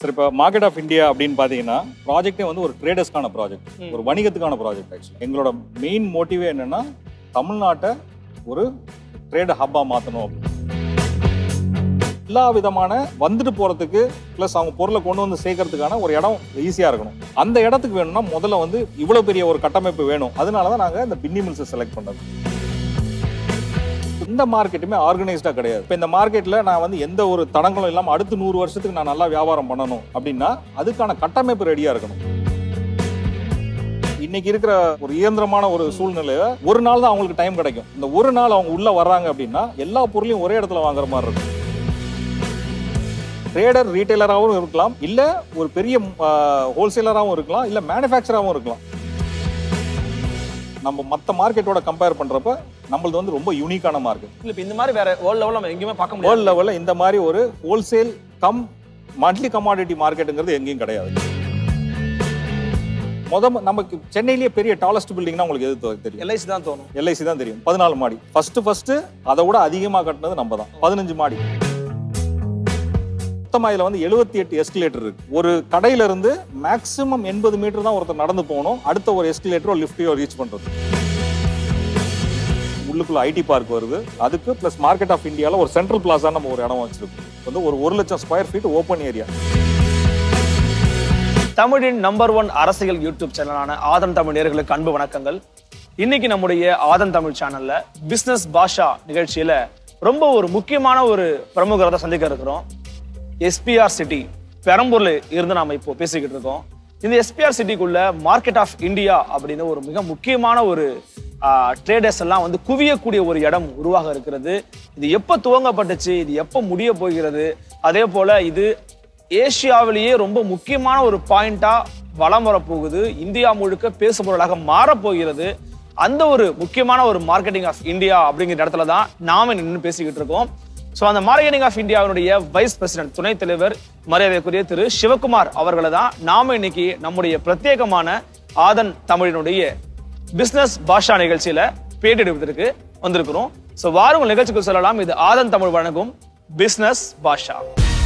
Sir இப்போ market of India அப்படின்னு பார்த்தீங்கன்னா ப்ராஜெக்டே வந்து ஒரு ட்ரேடர்ஸ்க்கான ப்ராஜெக்ட் ஒரு வணிகத்துக்கான ப்ராஜெக்ட் ஆக்சுவலி எங்களோட மெயின் மோட்டிவே என்னன்னா தமிழ்நாட்டை ஒரு ட்ரேட் ஹப்பாக மாற்றணும் எல்லா விதமான வந்துட்டு போகிறதுக்கு ப்ளஸ் அவங்க பொருளை கொண்டு வந்து சேர்க்கறதுக்கான ஒரு இடம் ஈஸியாக இருக்கணும் அந்த இடத்துக்கு வேணும்னா முதல்ல வந்து இவ்வளோ பெரிய ஒரு கட்டமைப்பு வேணும் அதனால தான் நாங்கள் இந்த பின்னி மில்ஸை செலக்ட் பண்ணது இந்த மார்க்கெட்டுமே ஆர்கனைஸ்டாக கிடையாது இப்போ இந்த மார்க்கெட்டில் நான் வந்து எந்த ஒரு தடங்களும் இல்லாமல் அடுத்து நூறு வருஷத்துக்கு நான் நல்லா வியாபாரம் பண்ணணும் அப்படின்னா அதுக்கான கட்டமைப்பு ரெடியாக இருக்கணும் இன்னைக்கு இருக்கிற ஒரு இயந்திரமான ஒரு சூழ்நிலையில ஒரு நாள் தான் அவங்களுக்கு டைம் கிடைக்கும் இந்த ஒரு நாள் அவங்க உள்ள வர்றாங்க அப்படின்னா எல்லா பொருளையும் ஒரே இடத்துல வாங்குற மாதிரி இருக்கும் ட்ரேடர் ரீட்டைலராகவும் இருக்கலாம் இல்ல ஒரு பெரிய ஹோல்சேலராகவும் இருக்கலாம் இல்ல மேனுஃபேக்சராகவும் இருக்கலாம் நம்ம மற்ற மார்க்கெட்டோட கம்பேர் பண்றப்ப நம்மளது வந்து ரொம்ப யூனிக்கான மார்க்கெட் இல்ல இப்ப இந்த மாதிரி வேற வேர்ல்ட் லெவல்ல நம்ம எங்கேயுமே பார்க்க முடியாது வேர்ல்ட் லெவலில் இந்த மாதிரி ஒரு ஹோல்சேல் கம் மந்த்லி கமாடிட்டி மார்க்கெட்டுங்கிறது எங்கேயும் கிடையாது முத நமக்கு சென்னையிலேயே பெரிய டாலஸ்ட் பில்டிங்னா உங்களுக்கு எது தெ- தெரியும் எல்ஐசி தான் தோணும் எல்ஐசி தான் தெரியும் பதினாலு மாடி ஃபர்ஸ்ட் ஃபர்ஸ்ட் அதை விட அதிகமாக கட்டினது நம்ம தான் பதினஞ்சு மாடி மொத்தமா இதுல வந்து எழுபத்தி எட்டு எஸ்கலேட்டர் இருக்கு ஒரு கடையில இருந்து மேக்ஸிமம் எண்பது மீட்டர் தான் ஒருத்தர் நடந்து போகணும் அடுத்த ஒரு எஸ்கலேட்டரோ லிஃப்டையோ ரீச் பண்றது உள்ளுக்குள்ள ஐடி பார்க் வருது அதுக்கு பிளஸ் மார்க்கெட் ஆஃப் இந்தியாவில் ஒரு சென்ட்ரல் பிளாஸா நம்ம ஒரு இடம் வச்சிருக்கோம் வந்து ஒரு ஒரு லட்சம் ஸ்கொயர் ஃபீட் ஓப்பன் ஏரியா தமிழின் நம்பர் ஒன் அரசியல் யூடியூப் சேனலான ஆதன் தமிழ் நேயர்களுக்கு அன்பு வணக்கங்கள் இன்னைக்கு நம்முடைய ஆதன் தமிழ் சேனல்ல பிசினஸ் பாஷா நிகழ்ச்சியில ரொம்ப ஒரு முக்கியமான ஒரு பிரமுகரை தான் சந்திக்க இருக்கிறோம் எஸ்பிஆர் சிட்டி பெரம்பூர்ல இருந்து நாம இப்போ பேசிக்கிட்டு இருக்கோம் இந்த எஸ்பிஆர் சிட்டிக்குள்ள மார்க்கெட் ஆஃப் இந்தியா அப்படின்னு ஒரு மிக முக்கியமான ஒரு ட்ரேடர்ஸ் எல்லாம் வந்து குவியக்கூடிய ஒரு இடம் உருவாக இருக்கிறது இது எப்போ துவங்கப்பட்டுச்சு இது எப்போ முடிய போகிறது அதே போல இது ஏசியாவிலேயே ரொம்ப முக்கியமான ஒரு பாயிண்டா வலம் வரப்போகுது இந்தியா முழுக்க பேசுபொருளாக மாறப்போகிறது அந்த ஒரு முக்கியமான ஒரு மார்க்கெட்டிங் ஆஃப் இந்தியா அப்படிங்கிற இடத்துல தான் நாம நின்று பேசிக்கிட்டு இருக்கோம் ஸோ அந்த மார்க்கெட்டிங் ஆஃப் இந்தியாவினுடைய வைஸ் பிரசிடென்ட் துணைத் தலைவர் மரியாதைக்குரிய திரு சிவகுமார் அவர்களை தான் நாம இன்னைக்கு நம்முடைய பிரத்யேகமான ஆதன் தமிழினுடைய பிசினஸ் பாஷா நிகழ்ச்சியில பேட்டி எடுப்பதற்கு வந்திருக்கிறோம் ஸோ வாரும் நிகழ்ச்சிக்கு சொல்லலாம் இது ஆதன் தமிழ் வழங்கும் பிசினஸ் பாஷா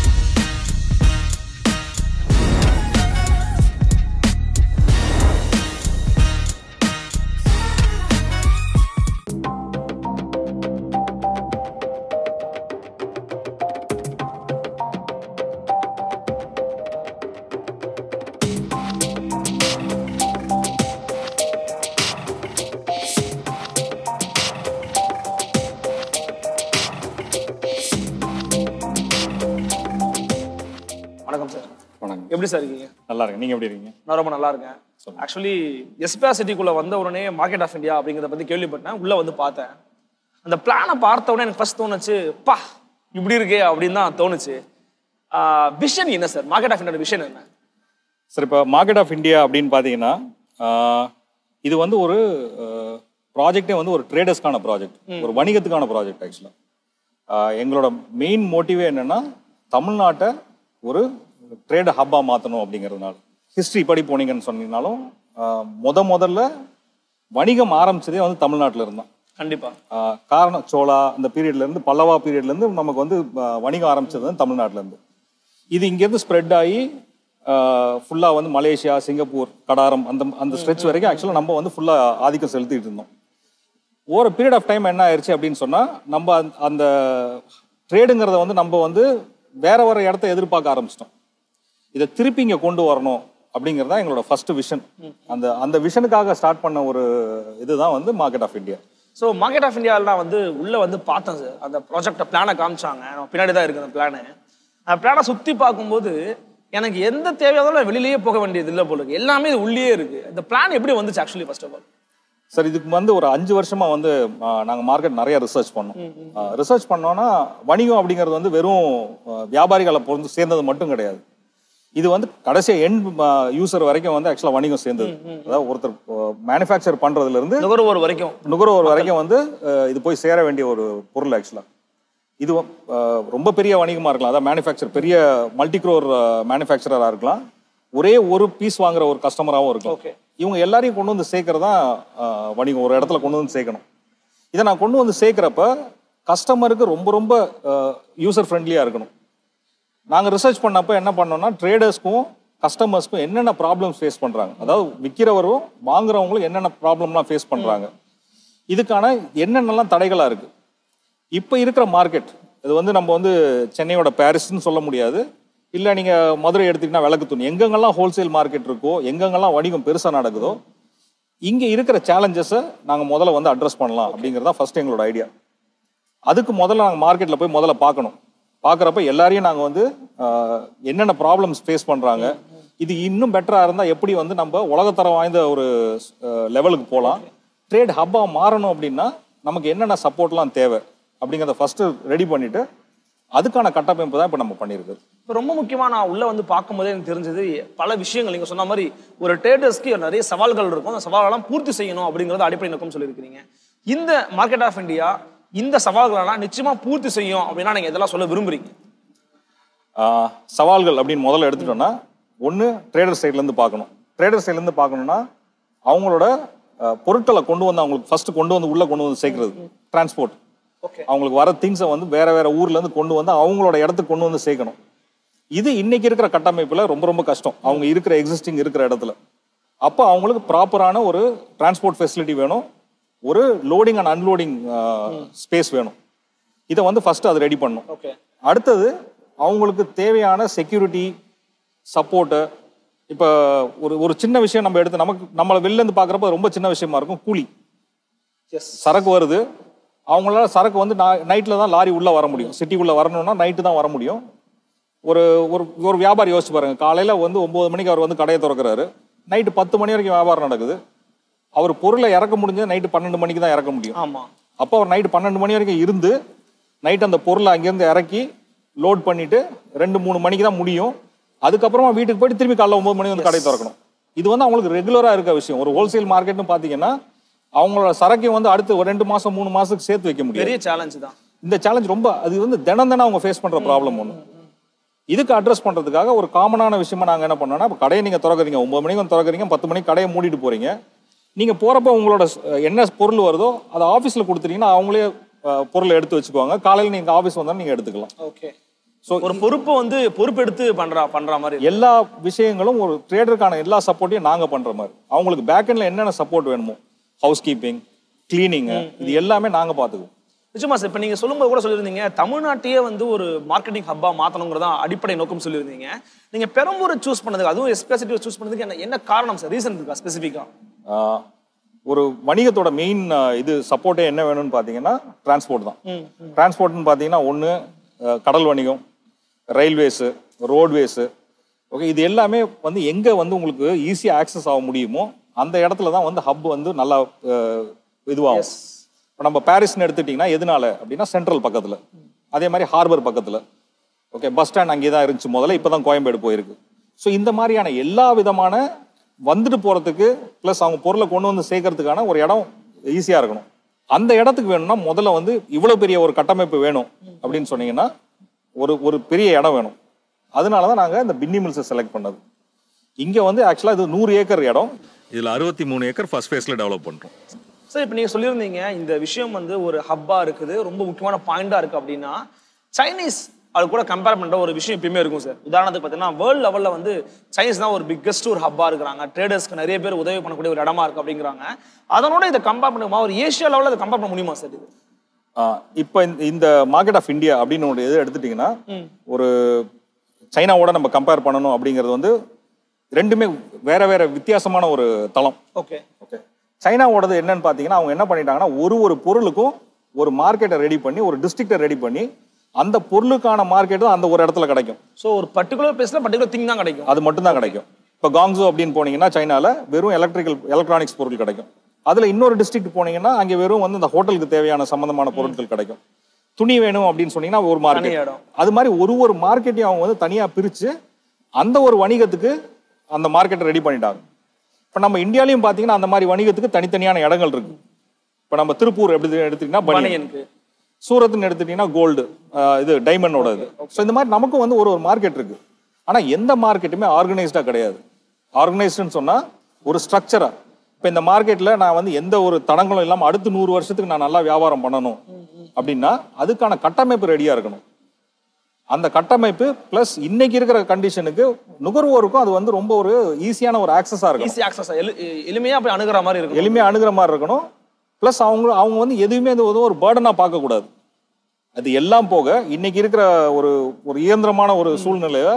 வணக்கம் சார் வணக்கம் எப்படி சார் இருக்கீங்க நல்லா இருக்கு நீங்க எப்படி இருக்கீங்க நான் ரொம்ப நல்லா இருக்கேன் ஆக்சுவலி எஸ்பிஆர் சிட்டிக்குள்ள வந்த உடனே மார்க்கெட் ஆஃப் இந்தியா அப்படிங்கிறத பத்தி கேள்விப்பட்டேன் உள்ள வந்து பார்த்தேன் அந்த பிளானை பார்த்த உடனே எனக்கு ஃபர்ஸ்ட் தோணுச்சு பா இப்படி இருக்கே அப்படின்னு தான் தோணுச்சு விஷன் என்ன சார் மார்க்கெட் ஆஃப் இந்தியோட விஷன் என்ன சார் இப்போ மார்க்கெட் ஆஃப் இந்தியா அப்படின்னு பார்த்தீங்கன்னா ஆஹ், இது வந்து ஒரு ப்ராஜெக்டே வந்து ஒரு ட்ரேடர்ஸ்க்கான ப்ராஜெக்ட் ஒரு வணிகத்துக்கான ப்ராஜெக்ட் ஆக்சுவலாக எங்களோட மெயின் மோட்டிவே என்னன்னா தமிழ்நாட்டை ஒரு ட்ரேட் ஹப்பாக மாற்றணும் அப்படிங்கிறதுனால ஹிஸ்ட்ரி படி போனீங்கன்னு சொன்னீங்கனாலும் ஆஹ், முத முதல்ல வணிகம் ஆரம்பிச்சதே வந்து தமிழ்நாட்டில் இருந்தான் கண்டிப்பா ஆஹ் காரணம் சோழா அந்த பீரியட்ல இருந்து பல்லவா பீரியட்ல இருந்து நமக்கு வந்து ஆஹ் வணிகம் ஆரம்பிச்சது வந்து தமிழ்நாட்டுல இருந்து இது இங்கேருந்து ஸ்ப்ரெட் ஆகி ஃபுல்லா வந்து மலேசியா சிங்கப்பூர் கடாரம் அந்த அந்த ஸ்ட்ரெச் வரைக்கும் ஆக்சுவலாக நம்ம வந்து ஃபுல்லா ஆதிக்கம் செலுத்திட்டு இருந்தோம் ஒரு பீரியட் ஆஃப் டைம் என்ன ஆயிடுச்சு அப்படின்னு சொன்னா நம்ம அந்த- அந்த ட்ரேடுங்கிறத வந்து நம்ம வந்து வேற வேற இடத்த எதிர்பார்க்க ஆரம்பிச்சிட்டோம் இதை திருப்பி இங்க கொண்டு வரணும் அப்படிங்கிறது தான் எங்களோட ஃபர்ஸ்ட் விஷன் அந்த அந்த விஷனுக்காக ஸ்டார்ட் பண்ண ஒரு இதுதான் வந்து market of India so market of இந்தியாவில் நான் வந்து உள்ள வந்து பார்த்தேன் சார் அந்த ப்ராஜெக்டை பிளானை காமிச்சாங்க நம்ம பின்னாடி தான் இருக்கு அந்த பிளானு அந்த பிளானை சுற்றி பார்க்கும்போது எனக்கு எந்த தேவையானாலும் நான் வெளியிலேயே போக வேண்டியது இல்லை போல இருக்கு எல்லாமே இது உள்ளே இருக்கு இந்த பிளான் எப்படி வந்துச்சு actually first of all sir இதுக்கு வந்து ஒரு அஞ்சு வருஷமா வந்து ஆ, நாங்க மார்க்கெட் நிறைய ரிசர்ச் பண்ணோம் ரிசர்ச் பண்ணோம்னா வணிகம் அப்படிங்கிறது வந்து வெறும் ஆ, வியாபாரிகளை பொருந்து சேர்ந்தது மட்டும் கிடையாது இது வந்து கடைசியா எண்ட் யூசர் வரைக்கும் வந்து ஆக்சுவலா வணிகம் சேர்ந்தது அதாவது ஒருத்தர் மேனுஃபேக்சர் பண்றதுல இருந்து நுகர்வோர் வரைக்கும் நுகர்வோர் வரைக்கும் வந்து அஹ், இது போய் சேர வேண்டிய ஒரு பொருள் ஆக்சுவலா இது அஹ், ரொம்ப பெரிய வணிகமா இருக்கலாம் அதாவது மேனுஃபேக்சர் பெரிய மல்டி க்ரோர் மேனுஃபேக்சரரா இருக்கலாம் ஒரே ஒரு பீஸ் வாங்குற ஒரு கஸ்டமராகவும் இருக்கும் ஓகே இவங்க எல்லாரையும் கொண்டு வந்து சேர்க்கறதா அஹ், வணிகம் ஒரு இடத்துல கொண்டு வந்து சேர்க்கணும் இதை நான் கொண்டு வந்து சேர்க்கிறப்ப கஸ்டமருக்கு ரொம்ப ரொம்ப யூசர் ஃப்ரெண்ட்லியா இருக்கணும் நாங்கள் ரிசர்ச் பண்ணப்போ என்ன பண்ணோம்னா ட்ரேடர்ஸ்க்கும் கஸ்டமர்ஸ்க்கும் என்னென்ன ப்ராப்ளம்ஸ் ஃபேஸ் பண்ணுறாங்க அதாவது விற்கிறவரும் வாங்குறவங்களும் என்னென்ன ப்ராப்ளம்லாம் ஃபேஸ் பண்ணுறாங்க இதுக்கான என்னென்னலாம் தடைகளாக இருக்குது இப்போ இருக்கிற மார்க்கெட் இது வந்து நம்ம வந்து சென்னையோட பாரிஸ்னு சொல்ல முடியாது இல்லை நீங்கள் மதுரை எடுத்தீங்கன்னா விளக்கு துணி எங்கெங்கெல்லாம் ஹோல்சேல் மார்க்கெட் இருக்கோ எங்கெங்கெல்லாம் வணிகம் பெருசாக நடக்குதோ இங்கே இருக்கிற சேலஞ்சஸை நாங்கள் முதல்ல வந்து அட்ரஸ் பண்ணலாம் அப்படிங்கிறது தான் ஃபர்ஸ்ட் எங்களோட ஐடியா அதுக்கு முதல்ல நாங்கள் மார்க்கெட்டில் போய் முதல்ல பார்க்கணும் பார்க்குறப்ப எல்லாரையும் நாங்கள் வந்து ஆஹ், என்னென்ன ப்ராப்ளம்ஸ் ஃபேஸ் பண்ணுறாங்க இது இன்னும் பெட்டராக இருந்தால் எப்படி வந்து நம்ம உலகத்தரம் வாய்ந்த ஒரு லெவலுக்கு போகலாம் ட்ரேட் ஹப்பாக மாறணும் அப்படின்னா நமக்கு என்னென்ன சப்போர்ட்லாம் தேவை அப்படிங்கிறத ஃபஸ்ட்டு ரெடி பண்ணிவிட்டு அதுக்கான கட்டமைப்பு தான் இப்போ நம்ம பண்ணியிருக்குது இப்போ ரொம்ப முக்கியமா நான் உள்ள வந்து பார்க்கும்போதே எனக்கு தெரிஞ்சது பல விஷயங்கள் நீங்க சொன்ன மாதிரி ஒரு ட்ரேடர்ஸ்க்கு நிறைய சவால்கள் இருக்கும் அந்த சவால்களெல்லாம் பூர்த்தி செய்யணும் அப்படிங்கறது அடிப்படை நோக்கம் சொல்லியிருக்கிறீங்க இந்த மார்க்கெட் ஆஃப் இந்தியா இந்த சவால்களெல்லாம் நிச்சயமா பூர்த்தி செய்யும் அப்படின்னா நீங்க இதெல்லாம் சொல்ல விரும்புறீங்க ஆஹ் சவால்கள் அப்படின்னு முதல்ல எடுத்துட்டோம்னா ஒன்று ட்ரேடர் சைட்லேருந்து பார்க்கணும் ட்ரேடர் சைட்லேருந்து பார்க்கணும்னா அவங்களோட ஆஹ், பொருட்களை கொண்டு வந்து அவங்களுக்கு ஃபர்ஸ்ட் கொண்டு வந்து உள்ளே கொண்டு வந்து சேர்க்கறது டிரான்ஸ்போர்ட் ஓகே அவங்களுக்கு வர திங்ஸை வந்து வேற வேற ஊர்லேருந்து கொண்டு வந்து அவங்களோட இடத்துக்கு கொண்டு வந்து சேர்க்கணும் இது இன்னைக்கு இருக்கிற கட்டமைப்பில் ரொம்ப ரொம்ப கஷ்டம் அவங்க இருக்கிற எக்ஸிஸ்டிங் இருக்கிற இடத்துல அப்போ அவங்களுக்கு ப்ராப்பரான ஒரு டிரான்ஸ்போர்ட் ஃபெசிலிட்டி வேணும் ஒரு லோடிங் அண்ட் அன்லோடிங் ஸ்பேஸ் வேணும் இதை வந்து ஃபர்ஸ்ட் அதை ரெடி பண்ணணும் ஓகே அடுத்தது அவங்களுக்கு தேவையான செக்யூரிட்டி சப்போர்ட்டு இப்போ ஒரு ஒரு சின்ன விஷயம் நம்ம எடுத்து நமக்கு நம்மளை வெளில இருந்து பார்க்குறப்ப ரொம்ப சின்ன விஷயமா இருக்கும் கூலி எஸ் சரக்கு வருது அவங்களால சரக்கு வந்து நைட்டில் தான் லாரி உள்ளே வர முடியும் சிட்டிக்குள்ளே வரணும்னா நைட்டு தான் வர முடியும் ஒரு ஒரு ஒரு வியாபாரி யோசிச்சு பாருங்க காலையில் வந்து ஒம்பது மணிக்கு அவர் வந்து கடையை திறக்கிறாரு நைட்டு பத்து மணி வரைக்கும் வியாபாரம் நடக்குது அவர் பொருளை இறக்க முடிஞ்சது நைட்டு பன்னெண்டு மணிக்கு தான் இறக்க முடியும் ஆமா அப்போ அவர் நைட்டு பன்னெண்டு மணி வரைக்கும் இருந்து நைட் அந்த பொருளை அங்கேருந்து இறக்கி லோட் பண்ணிட்டு ரெண்டு மூணு மணிக்கு தான் முடியும் அதுக்கப்புறமா வீட்டுக்கு போயிட்டு திரும்பி காலைல ஒன்பது மணி வந்து கடை திறக்கணும் இது வந்து அவங்களுக்கு ரெகுலராக இருக்க விஷயம் ஒரு ஹோல்சேல் மார்க்கெட்னு பார்த்தீங்கன்னா அவங்களோட சரக்கை வந்து அடுத்து ஒரு ரெண்டு மாசம் மூணு மாசத்துக்கு சேர்த்து வைக்க முடியாது பெரிய சேலஞ்ச் தான் இந்த சேலஞ்ச் ரொம்ப அது வந்து தினம் தினம் அவங்க ஃபேஸ் பண்ற ப்ராப்ளம் ஒன்று இதுக்கு அட்ரஸ் பண்றதுக்காக ஒரு காமனான விஷயமா நாங்க என்ன பண்ணோம்னா இப்போ கடையை நீங்க திறக்கறீங்க ஒன்பது மணிக்கு வந்து திறக்கறீங்க பத்து மணிக்கு கடையை மூடிட்டு போறீங்க நீங்க போறப்ப உங்களோட அஹ், என்ன பொருள் வருதோ அதை ஆஃபீஸ்ல கொடுத்துட்டீங்கன்னா அவங்களே அஹ், பொருளை எடுத்து வச்சுக்குவாங்க காலையில் நீங்க ஆஃபீஸ் வந்தாலும் நீங்க எடுத்துக்கலாம் ஓகே ஸோ ஒரு பொறுப்பு வந்து பொறுப்பெடுத்து பண்றா பண்ற மாதிரி இருக்கு. எல்லா விஷயங்களும் ஒரு ட்ரேடருக்கான எல்லா சப்போர்ட்டையும் நாங்க பண்ற மாதிரி அவங்களுக்கு பேக்கெண்ட்ல என்னென்ன சப்போர்ட் வேணுமோ ஹவுஸ் கீப்பிங் கிளீனிங்கு இது எல்லாமே நாங்க பார்த்துக்குவோம் நிச்சயமா சார் இப்போ நீங்க சொல்லும்போது கூட சொல்லியிருந்தீங்க தமிழ்நாட்டையே வந்து ஒரு மார்க்கெட்டிங் ஹப்பா மாத்தணுங்கிறதா அடிப்படை நோக்கம் சொல்லியிருந்தீங்க நீங்க பெரம்பூரை சூஸ் பண்ணதுக்கு அதுவும் எஸ்பெசிட்டிவ் சூஸ் பண்ணதுக்கு என்ன என்ன காரணம் சார் ரீசன் இருக்கா ஸ்பெசிஃபிக்கா ஆஹ் ஒரு வணிகத்தோட மெயின் இது சப்போர்ட்டே என்ன வேணும்னு பார்த்தீங்கன்னா டிரான்ஸ்போர்ட் தான் டிரான்ஸ்போர்ட்னு பார்த்தீங்கன்னா ஒன்று கடல் வணிகம் ரயில்வேஸு ரோட்வேஸு ஓகே இது எல்லாமே வந்து எங்கே வந்து உங்களுக்கு ஈஸியாக ஆக்சஸ் ஆக முடியுமோ அந்த இடத்துல தான் வந்து ஹப் வந்து நல்லா அஹ், இதுவாகும் இப்போ நம்ம பாரிஸ்னு எடுத்துட்டிங்கன்னா எதனால அப்படின்னா சென்ட்ரல் பக்கத்தில் அதே மாதிரி ஹார்பர் பக்கத்தில் ஓகே பஸ் ஸ்டாண்ட் அங்கே தான் இருந்துச்சு முதல்ல இப்போ தான் கோயம்பேடு போயிருக்கு ஸோ இந்த மாதிரியான எல்லா விதமான வந்துட்டு போகிறதுக்கு ப்ளஸ் அவங்க பொருளை கொண்டு வந்து சேர்க்கறதுக்கான ஒரு இடம் ஈஸியாக இருக்கணும் அந்த இடத்துக்கு வேணும்னா முதல்ல வந்து இவ்வளோ பெரிய ஒரு கட்டமைப்பு வேணும் அப்படின்னு சொன்னீங்கன்னா ஒரு ஒரு பெரிய இடம் வேணும் அதனால தான் நாங்கள் இந்த பின்னி மில்ஸை செலக்ட் பண்ணது இங்கே வந்து ஆக்சுவலாக இது நூறு ஏக்கர் இடம் இதில் அறுபத்தி மூணு ஏக்கர் ஃபர்ஸ்ட் ஃபேஸில் டெவலப் பண்ணுறோம் சார் இப்போ நீங்க சொல்லியிருந்தீங்க இந்த விஷயம் வந்து ஒரு ஹப்பா இருக்குது ரொம்ப முக்கியமான பாயிண்டா இருக்கு அப்படின்னா சைனீஸ் அது கூட கம்பேர் பண்ற ஒரு விஷயம் எப்பயுமே இருக்கும் சார் உதாரணத்துக்கு பார்த்தீங்கன்னா வேர்ல்ட் லெவல்ல வந்து சைனீஸ் தான் ஒரு பிக்கஸ்ட் ஒரு ஹப்பா இருக்கிறாங்க ட்ரேடர்ஸ்க்கு நிறைய பேர் உதவி பண்ணக்கூடிய ஒரு இடமா இருக்கு அப்படிங்கிறாங்க அதனோட இதை கம்பேர் பண்ணுமா ஒரு ஏஷியா லெவலில் இதை கம்பேர் பண்ண முடியுமா சார் இது இப்போ இந்த மார்க்கெட் ஆஃப் இந்தியா அப்படின்னு ஒரு இது எடுத்துட்டிங்கன்னா ஒரு சைனாவோட நம்ம கம்பேர் பண்ணணும் அப்படிங்கிறது வந்து ரெண்டுமே வேற வேற வித்தியாசமான ஒரு தளம் ஓகே ஓகே சைனாவோடது என்னன்னு பார்த்தீங்கன்னா அவங்க என்ன பண்ணிட்டாங்கன்னா ஒரு ஒரு பொருளுக்கும் ஒரு மார்க்கெட்டை ரெடி பண்ணி ஒரு டிஸ்ட்ரிக்டை ரெடி பண்ணி அந்த பொருளுக்கான மார்க்கெட்டும் அந்த ஒரு இடத்துல கிடைக்கும் ஸோ ஒரு பர்டிகுலர் பிளேஸ்ல பர்டிகுலர் திங் தான் கிடைக்கும் அது மட்டும்தான் கிடைக்கும் இப்போ காங்ஸோ அப்படின்னு போனீங்கன்னா சைனால வெறும் எலக்ட்ரிக்கல் எலக்ட்ரானிக்ஸ் பொருள் கிடைக்கும் அதில் இன்னொரு டிஸ்ட்ரிக்ட் போனீங்கன்னா அங்கே வெறும் வந்து இந்த ஹோட்டலுக்கு தேவையான சம்பந்தமான பொருட்கள் கிடைக்கும் துணி வேணும் அப்படின்னு சொன்னீங்கன்னா ஒரு தனி மார்க்கெட் இடம் அது மாதிரி ஒரு ஒரு மார்க்கெட்டையும் அவங்க வந்து தனியாக பிரித்து அந்த ஒரு வணிகத்துக்கு அந்த மார்க்கெட்டை ரெடி பண்ணிட்டாங்க இப்போ நம்ம இந்தியாலையும் பார்த்தீங்கன்னா அந்த மாதிரி வணிகத்துக்கு தனித்தனியான இடங்கள் இருக்கு இப்போ நம்ம திருப்பூர் எப்படி எடுத்தீங்கன்னா பனியன் பனியனுக்கு சூரத்னு எடுத்துட்டீங்கன்னா கோல்டு இது டைமண்டோட இது ஸோ இந்த மாதிரி நமக்கும் வந்து ஒரு ஒரு மார்க்கெட் இருக்கு ஆனால் எந்த மார்க்கெட்டுமே ஆர்கனைஸ்டாக கிடையாது ஆர்கனைஸ்டுன்னு சொன்னால் ஒரு ஸ்ட்ரக்சரா இப்போ இந்த மார்க்கெட்டில் நான் வந்து எந்த ஒரு தடங்களும் இல்லாமல் அடுத்த நூறு வருஷத்துக்கு நான் நல்லா வியாபாரம் பண்ணணும் அப்படின்னா அதுக்கான கட்டமைப்பு ரெடியாக இருக்கணும் அந்த கட்டமைப்பு ப்ளஸ் இன்னைக்கு இருக்கிற கண்டிஷனுக்கு நுகர்வோருக்கும் அது வந்து ரொம்ப ஒரு ஈஸியான ஒரு ஆக்சஸாக இருக்கும் ஈஸி ஆக்சஸ் எளிமையா போய் அணுகிற மாதிரி இருக்கும் எளிமையாக அணுகிற மாதிரி இருக்கணும் ப்ளஸ் அவங்க அவங்க வந்து எதுவுமே அது வந்து ஒரு பேர்டனாக பார்க்கக்கூடாது அது எல்லாம் போக இன்னைக்கு இருக்கிற ஒரு ஒரு இயந்திரமான ஒரு சூழ்நிலையில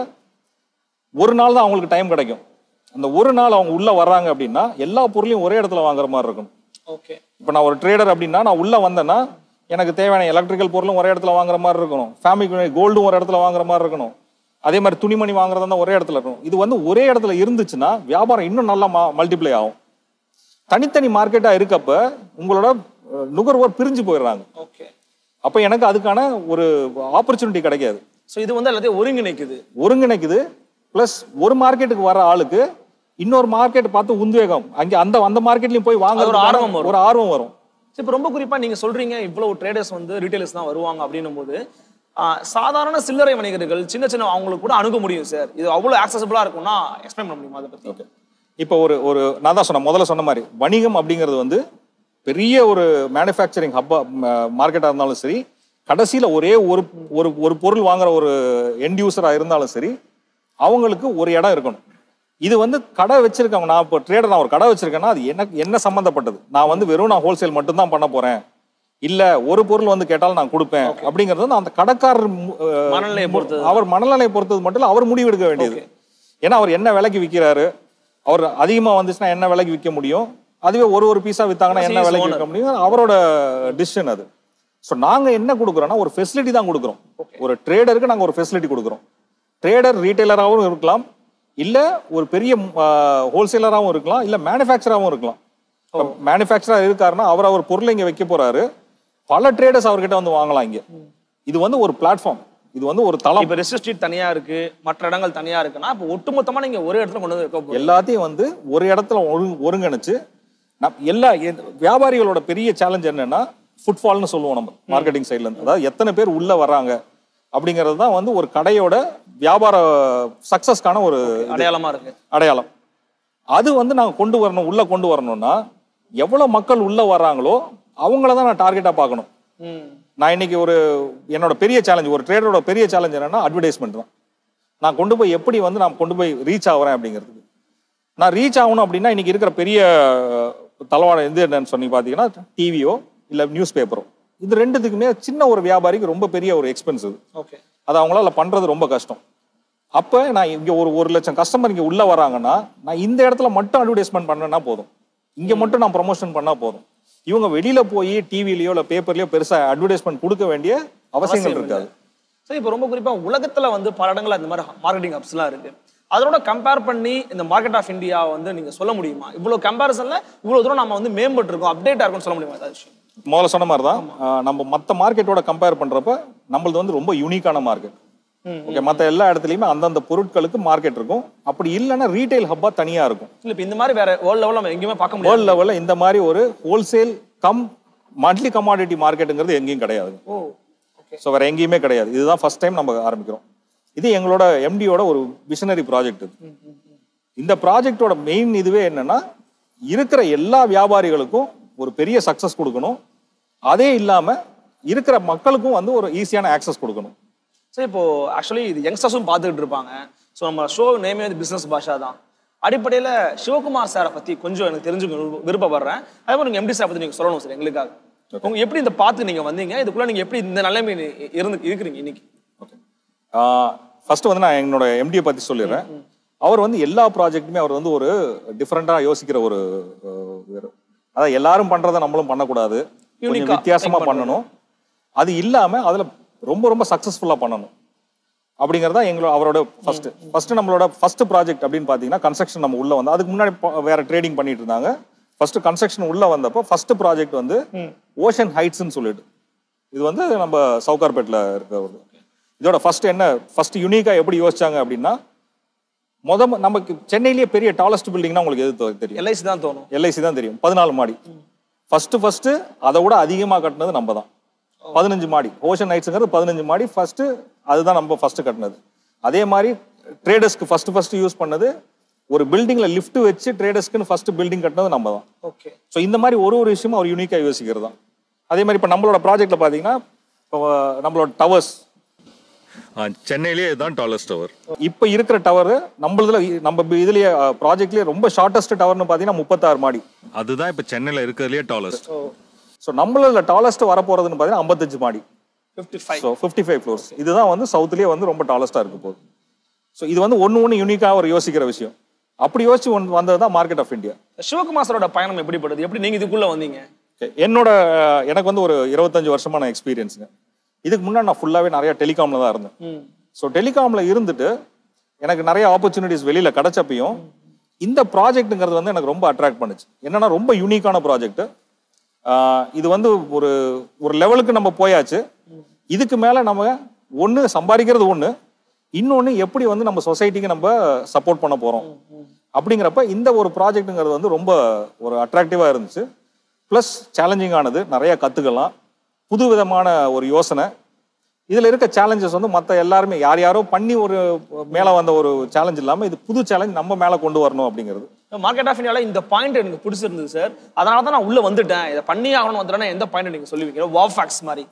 ஒரு நாள் தான் அவங்களுக்கு டைம் கிடைக்கும் அந்த ஒரு நாள் அவங்க உள்ள வர்றாங்க அப்படின்னா எல்லா பொருளையும் ஒரே இடத்துல வாங்குற மாதிரி இருக்கணும் ஓகே இப்போ நான் ஒரு ட்ரேடர் அப்படின்னா நான் உள்ள வந்தேன்னா எனக்கு தேவையான எலக்ட்ரிக்கல் பொருளும் ஒரே இடத்துல வாங்குற மாதிரி இருக்கணும் ஃபேமிலிக்கு கோல்டும் ஒரு இடத்துல வாங்குற மாதிரி இருக்கணும் அதே மாதிரி துணிமணி வாங்குறதா இருந்தா ஒரே இடத்துல இருக்கணும் இது வந்து ஒரே இடத்துல இருந்துச்சுன்னா வியாபாரம் இன்னும் நல்லா மல்டிப்ளை ஆகும் தனித்தனி மார்க்கெட்டா இருக்கப்ப உங்களோட அஹ், நுகர்வோர் பிரிஞ்சு போயிடுறாங்க ஓகே அப்போ எனக்கு அதுக்கான ஒரு ஆப்பர்ச்சுனிட்டி கிடைக்காது ஸோ இது வந்து எல்லாத்தையும் ஒருங்கிணைக்குது ஒருங்கிணைக்குது ப்ளஸ் ஒரு மார்க்கெட்டுக்கு வர ஆளுக்கு இன்னொரு மார்க்கெட் பார்த்து உத்வேகம் அங்கே அந்த அந்த மார்க்கெட்லயும் போய் வாங்க ஒரு ஆர்வம் வரும். ஒரு ஆர்வம் வரும் சரி, இப்போ ரொம்ப குறிப்பா நீங்க சொல்றீங்க இவ்வளவு ட்ரேடர்ஸ் வந்து ரீட்டைலர்ஸ் தான் வருவாங்க அப்படின்னும் போது ஆஹ், சாதாரண சில்லறை வணிகர்கள் சின்ன சின்ன அவங்களுக்கு கூட அணுக முடியும் சார் இது அவ்வளவு ஆக்சசபிளா இருக்கும்னா எக்ஸ்பிளைன் பண்ண முடியுமா அதை பத்தி இப்போ ஒரு ஒரு நான் தான் சொன்னேன் முதல்ல சொன்ன மாதிரி வணிகம் அப்படிங்கிறது வந்து பெரிய ஒரு மேனுஃபேக்சரிங் ஹப்பா மார்க்கெட்டாக இருந்தாலும் சரி கடைசியில் ஒரே ஒரு ஒரு ஒரு பொருள் வாங்குற ஒரு எண்ட் யூசராக இருந்தாலும் சரி அவங்களுக்கு ஒரு இடம் இருக்கணும் இது வந்து கடை வச்சிருக்கவங்க நான் இப்போ ட்ரேடர் நான் ஒரு கடை வச்சிருக்கேன்னா அது எனக்கு என்ன சம்மந்தப்பட்டது நான் வந்து வெறும் நான் ஹோல்சேல் மட்டும்தான் பண்ண போறேன் இல்ல ஒரு பொருள் வந்து கேட்டாலும் நான் கொடுப்பேன் அப்படிங்கிறது வந்து அந்த கடைக்காரர் மு- அஹ், மனநிலையை பொறுத்தது அவர் மனநிலையை பொறுத்தது மட்டும் இல்ல அவர் முடிவெடுக்க வேண்டியது ஏன்னா அவர் என்ன விலைக்கு விற்கிறாரு அவர் அதிகமா வந்துச்சுன்னா என்ன விலைக்கு விற்க முடியும் அதுவே ஒரு ஒரு பீஸா வித்தாங்கன்னா என்ன He is விலைக்கு owner. விற்க முடியும் அவரோட டிசிஷன் அது ஸோ நாங்க என்ன கொடுக்குறோம்னா ஒரு ஃபெசிலிட்டி தான் கொடுக்குறோம் ஒரு ட்ரேடருக்கு நாங்க ஒரு ஃபெசிலிட்டி கொடுக்குறோம் ட்ரேடர் ரீட்டைலராகவும் இருக்கலாம் இல்ல ஒரு பெரிய ஹோல்சேலராகவும் இருக்கலாம் இல்ல மேனுஃபேக்சராகவும் இருக்கலாம் மேனுஃபேக்சரர் இருக்காருன்னா அவர் அவர் பொருளை இங்க வைக்க போறாரு பல ட்ரேடர்ஸ் அவர்கிட்ட வந்து வாங்கலாம் இங்க இது வந்து ஒரு பிளாட்ஃபார்ம் இது வந்து ஒரு தளம் இப்ப ரெசிஸ்ட் ஸ்ட்ரீட் தனியா இருக்கு மற்ற இடங்கள் தனியா இருக்குன்னா இப்போ ஒட்டுமொத்தமா நீங்க ஒரே இடத்துல கொண்டு வந்து வைக்க போறீங்க எல்லாத்தையும் வந்து ஒரு இடத்துல ஒருங் ஒருங்கிணைச்சு நம் எல்லா எ- வியாபாரிகளோட பெரிய சேலஞ்ச் என்னன்னா ஃபுட்ஃபால்னு சொல்லுவோம் நம்ம மார்க்கெட்டிங் சைட்ல இருந்து அதாவது எத்தனை பேர் உள்ள வர்றாங்க அப்படிங்கிறது தான் வந்து ஒரு கடையோட வியாபார சக்சஸ்க்கான ஒரு அடையாளமா இருக்கு அடையாளம் அது வந்து நாங்கள் கொண்டு வரணும் உள்ள கொண்டு வரணும்னா எவ்வளவு மக்கள் உள்ள வர்றாங்களோ அவங்கள தான் நான் டார்கெட்டா பார்க்கணும் ம் நான் இன்னைக்கு ஒரு என்னோட பெரிய சேலஞ்ச் ஒரு ட்ரேடரோட பெரிய சேலஞ்ச் என்னன்னா அட்வர்டைஸ்மெண்ட் தான் நான் கொண்டு போய் எப்படி வந்து நான் கொண்டு போய் ரீச் ஆகுறேன் அப்படிங்கிறதுக்கு நான் ரீச் ஆகணும் அப்படின்னா இன்னைக்கு இருக்கிற பெரிய அஹ், தளவாடம் எது என்னன்னு சொல்லி பார்த்தீங்கன்னா டிவியோ இல்லை நியூஸ் பேப்பரோ இது ரெண்டுத்துக்குமே சின்ன ஒரு வியாபாரிக்கு ரொம்ப பெரிய ஒரு எக்ஸ்பென்ஸ் இது ஓகே அது அவங்களால பண்றது ரொம்ப கஷ்டம் அப்போ நான் இங்க ஒரு ஒரு லட்சம் கஸ்டமர் இங்க உள்ள வராங்கன்னா நான் இந்த இடத்துல மட்டும் அட்வர்டைஸ்மெண்ட் பண்ணேன்னா போதும் இங்க மட்டும் நான் ப்ரமோஷன் பண்ணா போதும் இவங்க வெளியில போய் டிவிலயோ இல்ல பேப்பர்லயோ பெருசா அட்வர்டைஸ்மெண்ட் கொடுக்க வேண்டிய அவசியங்கள் இருக்காது சரி இப்போ ரொம்ப குறிப்பா உலகத்துல வந்து பல இடங்கள்ல இந்த மாதிரி மார்க்கெட்டிங் ஹப்ஸ்லாம் இருக்கு அதோட கம்பேர் பண்ணி இந்த மார்க்கெட் ஆஃப் இந்தியா வந்து நீங்க சொல்ல முடியுமா இவ்வளவு கம்பேரிசன்ல இவ்வளவு தூரம் நம்ம வந்து மேம்பட்டு இருக்கோம் அப்டேட்டா இருக்கும்னு சொல்ல முடியுமா ஏதாவது விஷயம் முதல்ல சொன்ன மாதிரி தான் நம்ம மற்ற மார்க்கெட்டோட கம்பேர் பண்றப்ப நம்மளது வந்து ரொம்ப யூனிக்கான மார்க்கெட் ம், ஓகே மற்ற எல்லா இடத்துலையுமே அந்தந்த பொருட்களுக்கு மார்க்கெட் இருக்கும் அப்படி இல்லைன்னா ரீட்டைல் ஹப்பா தனியா இருக்கும் இல்ல இப்போ இந்த மாதிரி வேற வேர்ல்ட் லெவல்ல நம்ம எங்கேயுமே பார்க்க முடியாது வேர்ல்ட் லெவல்ல இந்த மாதிரி ஒரு ஹோல்சேல் கம் மந்த்லி கமாடிட்டி மார்க்கெட்டுங்கிறது எங்கேயும் கிடையாது ஓ ஓகே ஸோ வேற எங்கேயுமே கிடையாது இதுதான் ஃபர்ஸ்ட் டைம் நம்ம ஆரம்பிக்கிறோம் இது எங்களோட எம்டியோட ஒரு விஷனரி ப்ராஜெக்ட் இது இந்த ப்ராஜெக்டோட மெயின் இதுவே என்னன்னா இருக்கிற எல்லா வியாபாரிகளுக்கும் ஒரு பெரிய சக்சஸ் கொடுக்கணும் அதே இல்லாம இருக்கிற மக்களுக்கும் வந்து ஒரு ஈஸியான ஆக்சஸ் கொடுக்கணும் சரி இப்போ ஆக்சுவலி இது யங்ஸ்டர்ஸும் பார்த்துக்கிட்டு இருப்பாங்க ஸோ நம்ம ஷோ நேமே வந்து பிசினஸ் பாஷா தான் அடிப்படையில் சிவகுமார் சாரை பத்தி கொஞ்சம் எனக்கு தெரிஞ்சுக்க விருப்ப- விருப்பப்படுறேன் அதே மாதிரி நீங்க எம்டி சார் பத்தி நீங்க சொல்லணும் சார் எங்களுக்காக உங்க எப்படி இந்த பார்த்து நீங்க வந்தீங்க இதுக்குள்ள நீங்க எப்படி இந்த நிலைமை இருந்து இருக்கிறீங்க இன்னைக்கு ஓகே ஃபர்ஸ்ட் வந்து நான் என்னோட எம்டியை பத்தி சொல்லிடுறேன் அவர் வந்து எல்லா ப்ராஜெக்ட்டுமே அவர் வந்து ஒரு டிஃப்ரெண்டாக யோசிக்கிற ஒரு அஹ், ஒரு- அதாவது எல்லாரும் பண்றதை நம்மளும் பண்ணக்கூடாது கொஞ்சம் Unique-ஆ வித்தியாசமா think பண்ணணும் அது இல்லாம அதுல ரொம்ப ரொம்ப சக்சஸ்ஃபுல்லா பண்ணணும் அப்படிங்கறதா எங்களோட அவரோட ஃபர்ஸ்ட் ஃபர்ஸ்ட் நம்மளோட ஃபர்ஸ்ட் ப்ராஜெக்ட் அப்படின்னு பாத்தீங்கன்னா கன்ஸ்ட்ரக்ஷன் நம்ம உள்ள வந்து அதுக்கு முன்னாடி ப- வேற ட்ரேடிங் பண்ணிட்டு இருந்தாங்க ஃபர்ஸ்ட் கன்ஸ்ட்ரக்ஷன் உள்ள வந்தப்போ ஃபர்ஸ்ட் ப்ராஜெக்ட் வந்து ஓஷன் ஹைட்ஸ்னு சொல்லிட்டு இது வந்து நம்ம சவுகார்பேட்ல இருக்க ஒரு இதோட ஃபர்ஸ்ட் என்ன ஃபர்ஸ்ட் யூனிக்கா எப்படி யோசிச்சாங்க அப்படின்னா முத ம- நமக்கு சென்னையிலேயே பெரிய டாலஸ்ட் பில்டிங்னா உங்களுக்கு எது தெ- தெரியும் எல்ஐசி தான் தோணும் எல்ஐசி தான் தெரியும் பதினாலு மாடி ஃபர்ஸ்ட் ஃபர்ஸ்ட் அதை விட அதிகமா கட்டினது நம்ம தான் பதினஞ்சு மாடி ஓஷன் நைட்ஸுங்கிறது பதினஞ்சு மாடி ஃபர்ஸ்ட் அதுதான் நம்ம ஃபர்ஸ்ட் கட்டினது அதே மாதிரி ட்ரேடர்ஸ்க்கு ஃபர்ஸ்ட் ஃபர்ஸ்ட் யூஸ் பண்ணது ஒரு பில்டிங்ல லிஃப்ட் வச்சு ட்ரேடர்ஸ்க்குன்னு ஃபர்ஸ்ட் பில்டிங் கட்டினது நம்ம தான் ஓகே ஸோ இந்த மாதிரி ஒரு ஒரு விஷயமும் அவர் யூனிக்காக யோசிக்கிறது தான் அதே மாதிரி இப்போ நம்மளோட ப்ராஜெக்ட்ல பார்த்தீங்கன்னா இப்போ நம்மளோட டவர்ஸ் சென்னையிலேயே இதுதான் டாலஸ்ட் டவர் இப்போ இருக்கிற டவர் நம்மளதுல நம்ம இதுலயே ப்ராஜெக்ட்லயே ரொம்ப ஷார்ட்டஸ்ட் டவர்னு பார்த்தீங்கன்னா முப்பத்தாறு மாடி அதுதான் இப்போ சென்னையில் இருக்கிறதுலே டாலஸ்ட் ஸோ நம்மளதுல டாலஸ்ட் வரப்போறதுன்னு பார்த்தீங்கன்னா ஐம்பத்தஞ்சு மாடி fifty five so fifty five floors இதுதான் வந்து சவுத்துலேயே வந்து ரொம்ப டாலஸ்ட்டாக இருக்க போகுது ஸோ இது வந்து ஒன்று ஒன்று யூனிக்காக ஒரு யோசிக்கிற விஷயம் அப்படி யோசிச்சு ஒன்று வந்தது தான் மார்க்கெட் ஆஃப் இந்தியா சிவகுமார் சாரோட பயணம் எப்படிப்பட்டது எப்படி நீங்க இதுக்குள்ள வந்தீங்க என்னோட அஹ், எனக்கு வந்து ஒரு இருபத்தஞ்சு வருஷமான எக்ஸ்பீரியன்ஸுங்க இதுக்கு முன்னாடி நான் ஃபுல்லாகவே நிறைய டெலிகாமில் தான் இருந்தேன் ம் ஸோ டெலிகாமில் இருந்துட்டு எனக்கு நிறைய ஆப்பர்ச்சுனிட்டிஸ் வெளியில் கிடைச்சப்பையும் இந்த ப்ராஜெக்ட்டுங்கிறது வந்து எனக்கு ரொம்ப அட்ராக்ட் பண்ணுச்சு என்னன்னா ரொம்ப யூனிக்கான ப்ராஜெக்ட் இது வந்து ஒரு ஒரு லெவலுக்கு நம்ம போயாச்சு இதுக்கு மேலே நம்ம ஒன்று சம்பாதிக்கிறது ஒன்று இன்னொன்று எப்படி வந்து நம்ம சொசைட்டிக்கு நம்ம சப்போர்ட் பண்ண போகிறோம் அப்படிங்கிறப்ப இந்த ஒரு ப்ராஜெக்ட்டுங்கிறது வந்து ரொம்ப ஒரு அட்ராக்டிவாக இருந்துச்சு ப்ளஸ் சேலஞ்சிங்கானது நிறைய கற்றுக்கலாம் புது விதமான ஒரு யோசனை இதில் இருக்க சேலஞ்சஸ் வந்து மற்ற எல்லாருமே யார் யாரோ பண்ணி ஒரு மேலே வந்த ஒரு சேலஞ்ச் இல்லாமல் இது புது சேலஞ்ச் நம்ம மேலே கொண்டு வரணும் அப்படிங்கிறது மார்க்கெட் ஆஃப் இந்தியாவில் இந்த பாயிண்ட் எனக்கு பிடிச்சிருந்தது சார் அதனால தான் நான் உள்ள வந்துட்டேன் இதை பண்ணி ஆகணும் வந்துட்டேன்னா எந்த பாயிண்ட் நீங்க சொல்லுவீங்க வா ஃபேக்ஸ் மாதிரி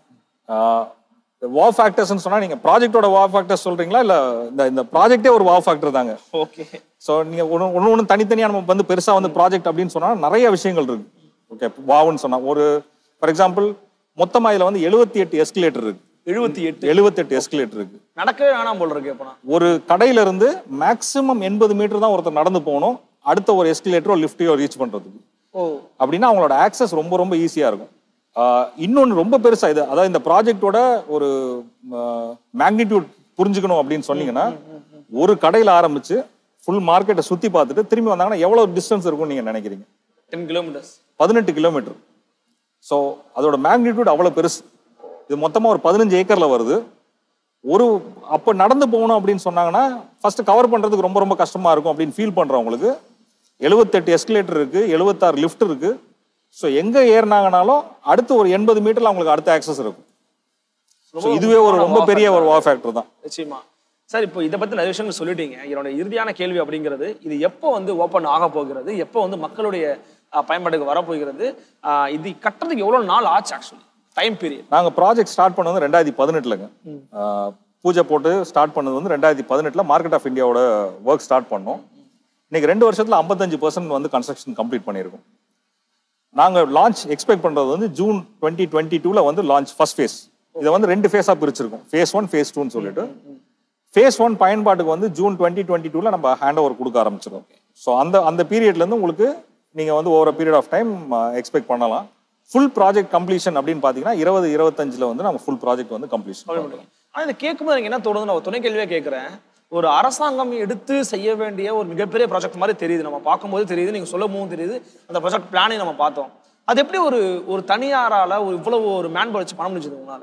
வா ஃபேக்டர்ஸ்னு சொன்னால் நீங்கள் ப்ராஜெக்டோட வா ஃபேக்டர்ஸ் சொல்கிறீங்களா இல்லை இந்த இந்த ப்ராஜெக்டே ஒரு வா ஃபேக்டர் தாங்க ஓகே ஸோ நீங்கள் ஒன்று ஒன்று ஒன்று தனித்தனியாக நம்ம வந்து பெருசாக வந்து ப்ராஜெக்ட் அப்படின்னு சொன்னால் நிறைய விஷயங்கள் இருக்கு ஓகே வாவுன்னு சொன்னால் ஒரு ஃபார் எக்ஸாம்பிள் மொத்தமாக இதில் வந்து எழுபத்தி எட்டு எஸ்கலேட்டர் இருக்கு எழுபத்தி எட்டு எழுபத்தெட்டு எஸ்கலேட்டர் இருக்கு நடக்கவே வேணாம் போல இருக்கு அப்பனா ஒரு கடையில இருந்து மேக்ஸிமம் எண்பது மீட்டர் தான் ஒருத்தர் நடந்து போகணும் அடுத்த ஒரு எஸ்கலேட்டரோ லிஃப்டையோ ரீச் பண்றதுக்கு ஓ அப்படின்னா அவங்களோட ஆக்சஸ் ரொம்ப ரொம்ப ஈஸியா இருக்கும் இன்னொன்று ரொம்ப பெருசா இது அதாவது இந்த ப்ராஜெக்டோட ஒரு மேக்னிடியூட் புரிஞ்சுக்கணும் அப்படின்னு சொன்னீங்கன்னா ஒரு கடையில ஆரம்பிச்சு ஃபுல் மார்க்கெட்டை சுத்தி பார்த்துட்டு திரும்பி வந்தாங்கன்னா எவ்வளவு டிஸ்டன்ஸ் இருக்கும்னு நீங்க நினைக்கிறீங்க டென் கிலோமீட்டர்ஸ் பதினெட்டு கிலோமீட்டர் ஸோ அதோட மேக்னிடியூட் அவ்வளோ பெருசு இது மொத்தமாக ஒரு பதினஞ்சு ஏக்கரில் வருது ஒரு அப்போ நடந்து போகணும் அப்படின்னு சொன்னாங்கன்னா ஃபர்ஸ்ட் கவர் பண்ணுறதுக்கு ரொம்ப ரொம்ப கஷ்டமாக இருக்கும் அப்படின்னு ஃபீல் பண்ணுறவங்களுக்கு எழுபத்தெட்டு எஸ்கலேட்டர் இருக்குது எழுபத்தாறு லிஃப்ட் இருக்குது ஸோ எங்கே ஏறினாங்கனாலும் அடுத்து ஒரு எண்பது மீட்டரில் அவங்களுக்கு அடுத்த ஆக்சஸ் இருக்கும் ஸோ இதுவே ஒரு ரொம்ப பெரிய ஒரு வா ஃபேக்டர் தான் நிச்சயமா சார் இப்போ இதை பத்தி நிறைய விஷயங்கள் சொல்லிட்டீங்க என்னோட இறுதியான கேள்வி அப்படிங்கிறது இது எப்போ வந்து ஓப்பன் ஆக போகிறது எப்போ வந்து மக்களுடைய அஹ், பயன்பாட்டுக்கு வரப்போகிறது அஹ், இது கட்டுறதுக்கு எவ்வளவு நாள் ஆச்சு ஆக்சுவலி டைம் பீரியட் நாங்கள் ப்ராஜெக்ட் ஸ்டார்ட் பண்ணது வந்து ரெண்டாயிரத்தி பதினெட்டுலங்க பூஜை போட்டு ஸ்டார்ட் பண்ணது வந்து ரெண்டாயிரத்தி பதினெட்டில் மார்க்கெட் ஆஃப் இந்தியாவோட ஒர்க் ஸ்டார்ட் பண்ணோம் இன்னைக்கு ரெண்டு வருஷத்தில் ஐம்பத்தஞ்சு பர்சன்ட் வந்து கன்ஸ்ட்ரக்ஷன் கம்ப்ளீட் பண்ணியிருக்கோம் நாங்கள் லான்ச் எக்ஸ்பெக்ட் பண்ணுறது வந்து ஜூன் டுவெண்ட்டி டுவெண்ட்டி டூவில் வந்து லான்ச் ஃபர்ஸ்ட் ஃபேஸ் இதை வந்து ரெண்டு ஃபேஸாக பிரிச்சிருக்கோம் ஃபேஸ் ஒன் ஃபேஸ் டூன்னு சொல்லிட்டு ஃபேஸ் ஒன் பயன்பாட்டுக்கு வந்து ஜூன் டுவெண்ட்டி டுவெண்ட்டி டூவில் நம்ம ஹேண்ட் ஓவர் கொடுக்க ஆரம்பிச்சிருக்கோம் ஸோ அந்த அந்த பீரியட்லேருந்து உங்களுக்கு நீங்கள் வந்து over period of time expect பண்ணலாம் ஃபுல் ப்ராஜெக்ட் கம்ப்ளீஷன் அப்படின்னு பார்த்தீங்கன்னா இருபது இருபத்தஞ்சில் வந்து நம்ம ஃபுல் ப்ராஜெக்ட் வந்து கம்ப்ளீஷன் பண்ணுறோம் ஆனா இதை கேட்கும்போது எனக்கு என்ன தோணுது நான் ஒரு துணை கேள்வியா கேட்கிறேன் ஒரு அரசாங்கம் எடுத்து செய்ய வேண்டிய ஒரு மிகப்பெரிய ப்ராஜெக்ட் மாதிரி தெரியுது நம்ம பார்க்கும்போது தெரியுது நீங்க சொல்லும் போதும் தெரியுது அந்த ப்ராஜெக்ட் பிளானையும் நம்ம பார்த்தோம் அது எப்படி ஒரு ஒரு தனியாரால ஒரு இவ்வளவு ஒரு மேன் வச்சு பண்ண முடிஞ்சது உங்களால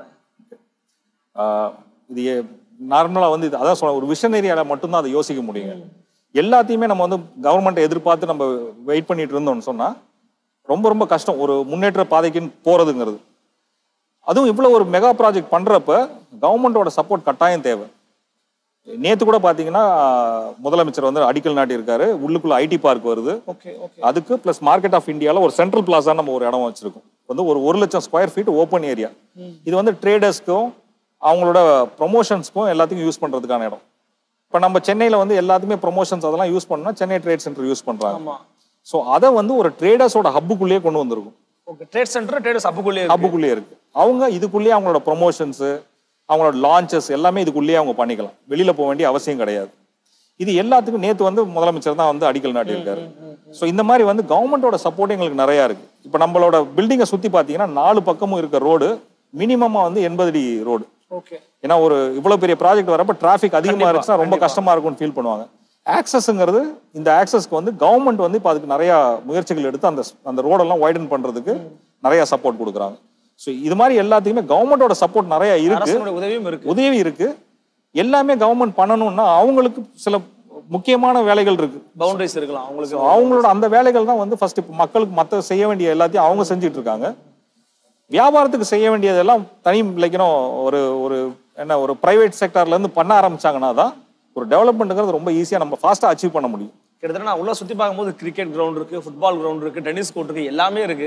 ஆஹ் இது நார்மலாக வந்து இது அதான் சொல்ல ஒரு விஷனரியால மட்டும்தான் அதை யோசிக்க முடியுங்க எல்லாத்தையுமே நம்ம வந்து கவர்மெண்ட்டை எதிர்பார்த்து நம்ம வெயிட் பண்ணிட்டு இருந்தோம்னு சொன்னா ரொம்ப ரொம்ப கஷ்டம் ஒரு முன்னேற்ற பாதைக்குன்னு போறதுங்கிறது அதுவும் இவ்வளோ ஒரு மெகா ப்ராஜெக்ட் பண்றப்ப கவர்மெண்டோட சப்போர்ட் கட்டாயம் தேவை நேத்து கூட பாத்தீங்கன்னா முதலமைச்சர் வந்து அடிக்கல் நாட்டியிருக்காரு உள்ளுக்குள்ள ஐடி பார்க் வருது ஓகே ஓகே அதுக்கு ப்ளஸ் மார்க்கெட் ஆஃப் இந்தியாவில் ஒரு சென்ட்ரல் பிளாஸா நம்ம ஒரு இடம் வச்சிருக்கோம் வந்து ஒரு ஒரு லட்சம் ஸ்கொயர் ஃபீட் ஓப்பன் ஏரியா இது வந்து ட்ரேடர்ஸ்க்கும் அவங்களோட ப்ரொமோஷன்ஸ்க்கும் எல்லாத்துக்கும் யூஸ் பண்றதுக்கான இடம் இப்போ நம்ம சென்னையில் வந்து எல்லாத்துக்குமே ப்ரொமோஷன்ஸ் அதெல்லாம் யூஸ் பண்ணோம்னா சென்னை ட்ரேட் சென்டர் யூஸ் பண்றாங்க ஆமா ஸோ அதை வந்து ஒரு ட்ரேடர்ஸோட ஹப்புக்குள்ளேயே கொண்டு வந்திருக்கும் ஓகே ட்ரேட் சென்டர் ட்ரேடர்ஸ் அப்புக்குள்ளே இருக்கு. ஹப்புக்குள்ளேயே இருக்கு அவங்க இதுக்குள்ளேயே அவங்களோட ப்ரொமோஷன்ஸ் அவங்களோட லான்ச்சஸ் எல்லாமே இதுக்குள்ளேயே அவங்க பண்ணிக்கலாம் வெளியில போக வேண்டிய அவசியம் கிடையாது இது எல்லாத்துக்கும் நேத்து வந்து முதலமைச்சர் தான் வந்து அடிக்கல் நாட்டியிருக்காரு ஸோ இந்த மாதிரி வந்து கவர்மெண்டோட சப்போர்ட் எங்களுக்கு நிறைய இருக்கு இப்போ நம்மளோட பில்டிங்கை சுத்தி பார்த்தீங்கன்னா நாலு பக்கமும் இருக்க ரோடு மினிமமா வந்து எண்பது அடி ரோடு ஓகே ஏன்னா ஒரு இவ்வளவு பெரிய ப்ராஜெக்ட் வரப்ப டிராஃபிக் அதிகமா இருந்துச்சுன்னா ரொம்ப கஷ்டமா இருக்கும்னு ஃபீல் பண்ணுவாங்க ஆக்சஸ்ங்கிறது இந்த ஆக்சஸ்க்கு வந்து கவர்மெண்ட் வந்து இப்போ அதுக்கு நிறைய முயற்சிகள் எடுத்து அந்த அந்த ரோடெல்லாம் வைடன் பண்றதுக்கு நிறைய சப்போர்ட் கொடுக்குறாங்க ஸோ இது மாதிரி எல்லாத்துக்குமே கவர்மெண்டோட சப்போர்ட் நிறைய இருக்கு அரசனுடைய உதவியும் இருக்கு உதவி இருக்கு எல்லாமே கவர்மெண்ட் பண்ணணும்னா அவங்களுக்கு சில முக்கியமான வேலைகள் இருக்கு பவுண்டரிஸ் இருக்கலாம் அவங்களுக்கு அவங்களோட அந்த வேலைகள் தான் வந்து ஃபர்ஸ்ட் மக்களுக்கு மற்ற செய்ய வேண்டிய எல்லாத்தையும் அவங்க செஞ்சுட்டு இருக்காங்க வியாபாரத்துக்கு செய்ய வேண்டியதெல்லாம் தனி லைக்கணும் ஒரு ஒரு என்ன ஒரு பிரைவேட் செக்டார்ல இருந்து பண்ண ஆரம்பிச்சாங்கன்னா தான் ஒரு டெவலப்மெண்ட்ங்கிறது ரொம்ப ஈஸியா நம்ம ஃபாஸ்டா அச்சீவ் பண்ண முடியும் கிட்டத்தட்ட நான் உள்ள சுத்தி பார்க்கும்போது கிரிக்கெட் கிரவுண்ட் இருக்கு ஃபுட்பால் கிரவுண்ட் இருக்கு டென்னிஸ் கோர்ட் இருக்கு எல்லாமே இருக்கு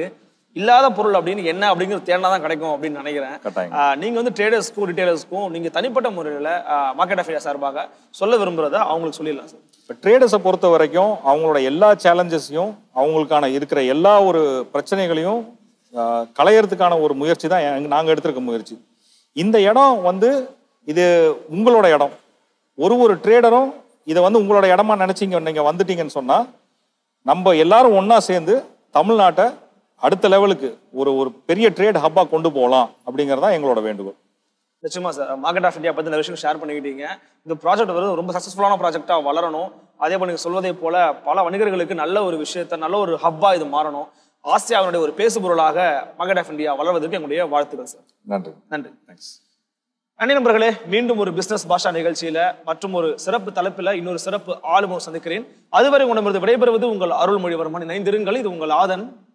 இல்லாத பொருள் அப்படின்னு என்ன அப்படிங்கிறது தேடினா தான் கிடைக்கும் அப்படின்னு நினைக்கிறேன் கட்டாயம். ஆஹ் நீங்க வந்து ட்ரேடர்ஸ்க்கும் ரிட்டைலர்ஸ்க்கும் நீங்க தனிப்பட்ட முறையில் மார்க்கெட் அஃபேர் சார்பாக சொல்ல விரும்புறத அவங்களுக்கு சொல்லிடலாம் சார் இப்போ ட்ரேடர்ஸை பொறுத்த வரைக்கும் அவங்களோட எல்லா சேலஞ்சஸையும் அவங்களுக்கான இருக்கிற எல்லா ஒரு பிரச்சனைகளையும் ஆஹ், களையறதுக்கான ஒரு முயற்சி தான் நாங்கள் எடுத்திருக்க முயற்சி இந்த இடம் வந்து இது உங்களோட இடம் ஒரு ஒரு ட்ரேடரும் இதை வந்து உங்களோட இடமா நினைச்சீங்க நீங்க வந்துட்டீங்கன்னு சொன்னா நம்ம எல்லாரும் ஒண்ணா சேர்ந்து தமிழ்நாட்டை அடுத்த லெவலுக்கு ஒரு ஒரு பெரிய ட்ரேட் ஹப்பா கொண்டு போகலாம் அப்படிங்கிறது தான் எங்களோட வேண்டுகோள் நிச்சயமா சார் மார்க்கெட் ஆஃப் இந்தியா பத்தி நிறைய விஷயம் ஷேர் பண்ணிக்கிட்டீங்க இந்த ப்ராஜெக்ட் வந்து ரொம்ப சக்ஸஸ்ஃபுல்லான ப்ராஜெக்டா வளரணும் அதே போல நீங்க சொல்வதை போல பல வணிகர்களுக்கு நல்ல ஒரு விஷயத்த நல்ல ஒரு ஹப்பா இது மாறணும் ஆசியாவினுடைய ஒரு பேசுபொருளாக மார்க்கெட் ஆஃப் இந்தியா வளர்வதற்கு எங்களுடைய வாழ்த்துக்கள் சார் நன்றி நன்றி தேங்க்ஸ் நன்றி நண்பர்களே மீண்டும் ஒரு பிசினஸ் பாஷா நிகழ்ச்சியில மற்றும் ஒரு சிறப்பு தலைப்பில் இன்னொரு சிறப்பு ஆளுமை சந்திக்கிறேன் அதுவரை உணர்ந்து விடைபெறுவது உங்கள் அருள்மொழிவர்மன் இணைந்திருங்கள் இது உங்கள் ஆதன்